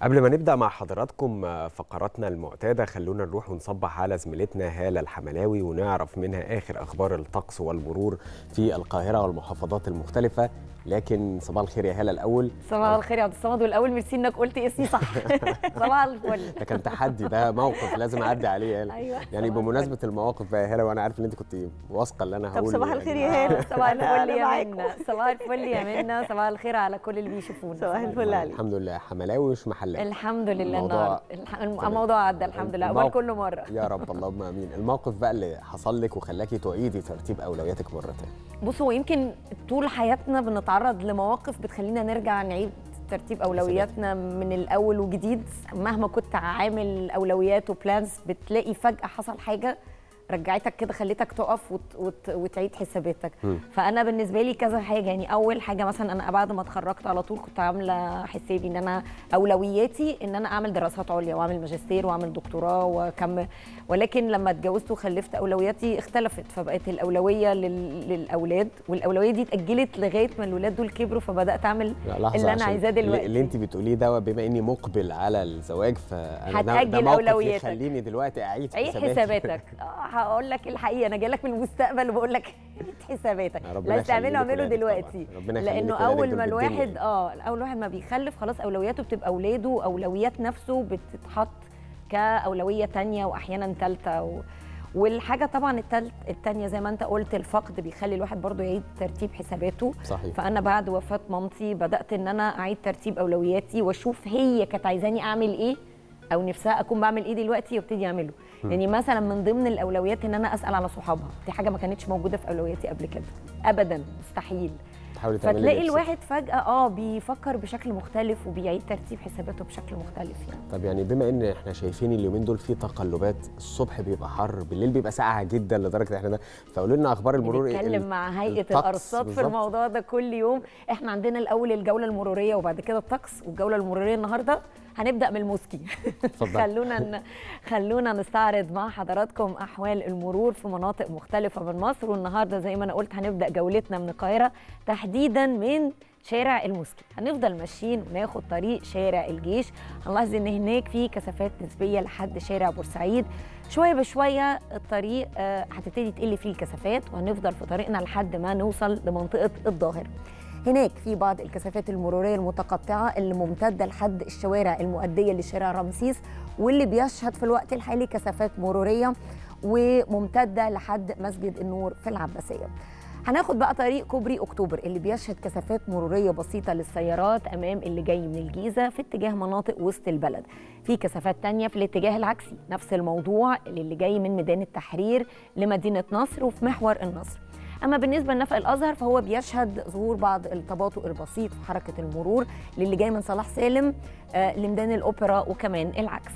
قبل ما نبدأ مع حضراتكم فقراتنا المعتادة خلونا نروح ونصبح على زميلتنا هالة الحملاوي ونعرف منها آخر أخبار الطقس والمرور في القاهرة والمحافظات المختلفة لكن صباح الخير يا هالة الأول صباح الخير يا عبد الصمد والاول ميرسي انك قلت اسمي صح صباح الفل ده كان تحدي ده موقف لازم أعدي عليه يا هالة ايوه يعني صباح بمناسبة المواقف بقى يا هالة وأنا عارف إن أنت كنت واثقة اللي أنا طب هقوله صباح يعني. الخير يا هالة صباح الفل أنا يا معاكم. منا صباح الفل يا منا صباح الخير على كل اللي بيشوفونا صباح الفل عليك الحمد لله حملاوي مش محلاوي الحمد لله الموضوع- النهارده الح- الم- تمام. الموضوع عدى الحمد لله اول الموقف- كل مره يا رب اللهم امين الموقف بقى اللي حصل لك وخلاكي تعيدي ترتيب اولوياتك مره تانية بص هو يمكن طول حياتنا بنتعرض لمواقف بتخلينا نرجع نعيد ترتيب اولوياتنا من الاول وجديد مهما كنت عامل اولويات وبلانز بتلاقي فجاه حصل حاجه رجعتك كده خليتك تقف وت... وت... وتعيد حساباتك مم. فانا بالنسبه لي كذا حاجه يعني اول حاجه مثلا انا بعد ما اتخرجت على طول كنت عامله حسابي ان انا اولوياتي ان انا اعمل دراسات عليا واعمل ماجستير واعمل دكتوراه وكم ولكن لما اتجوزت وخلفت اولوياتي اختلفت فبقت الاولويه لل... للاولاد والاولويه دي اتاجلت لغايه ما الولاد دول كبروا فبدات اعمل لا لحظه اللي أنا عشان عايزاه اللي- دلوقتي. اللي انت بتقوليه ده بما اني مقبل على الزواج فانا ده, ده هتأجل موقف أولوياتك. يخليني دلوقتي اعيد عيد حساباتي. حساباتك اه هقول لك الحقيقه انا جاي لك من المستقبل وبقول لك عيد حساباتك ربنا لا يخلي تعمله لك اعمله ولادك دلوقتي طبعاً. ربنا يخلي لانه لك ولادك اول دول ما بالدنيا الواحد يعني. اه اول واحد ما بيخلف خلاص اولوياته بتبقى اولاده اولويات نفسه بتتحط كاولويه تانية واحيانا ثالثه و... والحاجه طبعا التالت التانية زي ما انت قلت الفقد بيخلي الواحد برضو يعيد ترتيب حساباته صحيح فانا بعد وفاه مامتي بدات ان انا اعيد ترتيب اولوياتي واشوف هي كانت عايزاني اعمل ايه او نفسها اكون بعمل ايه دلوقتي وابتدي اعمله يعني مثلا من ضمن الاولويات ان انا اسال على صحابها دي حاجه ما كانتش موجوده في اولوياتي قبل كده ابدا مستحيل تحاولي تعملي فتلاقي نفسك. الواحد فجاه اه بيفكر بشكل مختلف وبيعيد ترتيب حساباته بشكل مختلف يعني طب يعني بما ان احنا شايفين اليومين دول في تقلبات الصبح بيبقى حر بالليل بيبقى ساقعه جدا لدرجه احنا ده فقولوا لنا اخبار المرور إيه؟ بنتكلم ال- مع هيئه الطقس الارصاد في بالظبط. الموضوع ده كل يوم احنا عندنا الاول الجوله المروريه وبعد كده الطقس والجوله المروريه النهارده هنبدا من الموسكي اتفضل. خلونا ن... خلونا نستعرض مع حضراتكم احوال المرور في مناطق مختلفه من مصر والنهارده زي ما انا قلت هنبدا جولتنا من القاهره تحديدا من شارع الموسكي هنفضل ماشيين وناخد طريق شارع الجيش هنلاحظ ان هناك في كثافات نسبيه لحد شارع بورسعيد شويه بشويه الطريق آه، هتبتدي تقل فيه الكثافات وهنفضل في طريقنا لحد ما نوصل لمنطقه الظاهر هناك في بعض الكثافات المروريه المتقطعه اللي ممتده لحد الشوارع المؤديه لشارع رمسيس واللي بيشهد في الوقت الحالي كثافات مروريه وممتده لحد مسجد النور في العباسيه هناخد بقى طريق كوبري اكتوبر اللي بيشهد كثافات مروريه بسيطه للسيارات امام اللي جاي من الجيزه في اتجاه مناطق وسط البلد في كثافات تانية في الاتجاه العكسي نفس الموضوع اللي جاي من ميدان التحرير لمدينه نصر وفي محور النصر اما بالنسبه لنفق الازهر فهو بيشهد ظهور بعض التباطؤ البسيط في حركه المرور للي جاي من صلاح سالم آه، لميدان الاوبرا وكمان العكس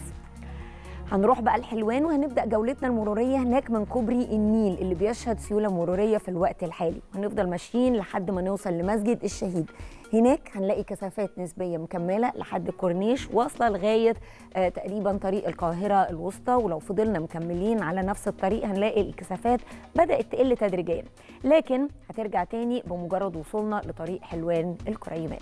هنروح بقى الحلوان وهنبدا جولتنا المروريه هناك من كوبري النيل اللي بيشهد سيوله مروريه في الوقت الحالي هنفضل ماشيين لحد ما نوصل لمسجد الشهيد هناك هنلاقي كثافات نسبيه مكمله لحد الكورنيش واصله لغايه آه تقريبا طريق القاهره الوسطى ولو فضلنا مكملين على نفس الطريق هنلاقي الكثافات بدات تقل تدريجيا لكن هترجع تاني بمجرد وصولنا لطريق حلوان الكريمات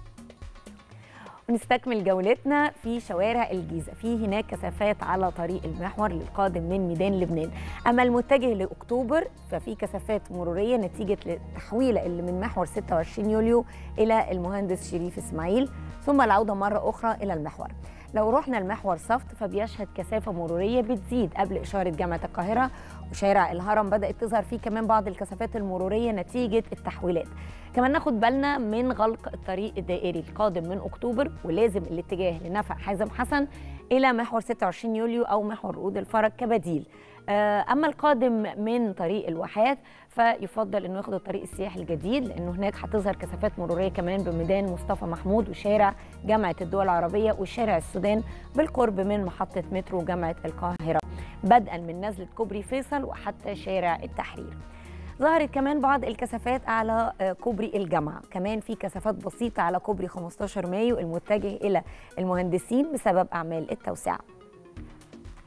ونستكمل جولتنا في شوارع الجيزة في هناك كثافات على طريق المحور للقادم من ميدان لبنان أما المتجه لأكتوبر ففي كثافات مرورية نتيجة التحويلة اللي من محور 26 يوليو إلى المهندس شريف إسماعيل ثم العودة مرة أخرى إلى المحور لو رحنا المحور صفت فبيشهد كثافة مرورية بتزيد قبل إشارة جامعة القاهرة وشارع الهرم بدأت تظهر فيه كمان بعض الكثافات المرورية نتيجة التحويلات كمان ناخد بالنا من غلق الطريق الدائري القادم من اكتوبر ولازم الاتجاه لنفق حازم حسن الى محور 26 يوليو او محور رؤود الفرج كبديل آه، اما القادم من طريق الواحات فيفضل انه ياخد الطريق السياحي الجديد لانه هناك هتظهر كثافات مروريه كمان بميدان مصطفى محمود وشارع جامعه الدول العربيه وشارع السودان بالقرب من محطه مترو جامعه القاهره بدءا من نزله كوبري فيصل وحتى شارع التحرير ظهرت كمان بعض الكثافات على آه، كوبري الجامعة كمان في كثافات بسيطة على كوبري 15 مايو المتجه إلى المهندسين بسبب أعمال التوسعة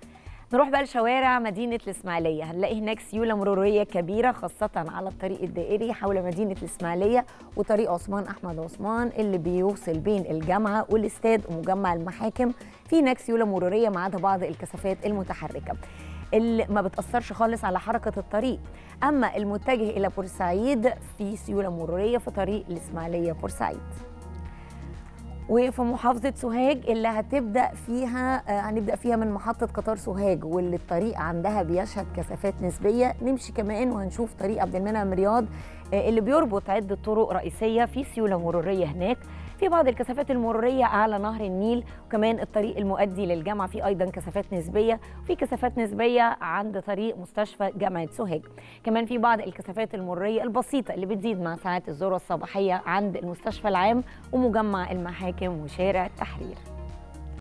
نروح بقى لشوارع مدينة الإسماعيلية هنلاقي هناك سيولة مرورية كبيرة خاصة على الطريق الدائري حول مدينة الإسماعيلية وطريق عثمان أحمد عثمان اللي بيوصل بين الجامعة والاستاد ومجمع المحاكم في هناك سيولة مرورية ما عدا بعض الكثافات المتحركة اللي ما بتأثرش خالص على حركة الطريق أما المتجه إلى بورسعيد في سيولة مرورية في طريق الإسماعيلية بورسعيد وفي محافظة سوهاج اللي هتبدأ فيها آه، هنبدأ فيها من محطة قطار سوهاج واللي الطريق عندها بيشهد كثافات نسبية نمشي كمان وهنشوف طريق عبد المنعم رياض آه، اللي بيربط عدة طرق رئيسية في سيولة مرورية هناك في بعض الكثافات المرورية على نهر النيل وكمان الطريق المؤدي للجامعة فيه أيضا كثافات نسبية وفي كثافات نسبية عند طريق مستشفى جامعة سوهاج كمان في بعض الكثافات المرورية البسيطة اللي بتزيد مع ساعات الذروة الصباحية عند المستشفى العام ومجمع المحاكم وشارع التحرير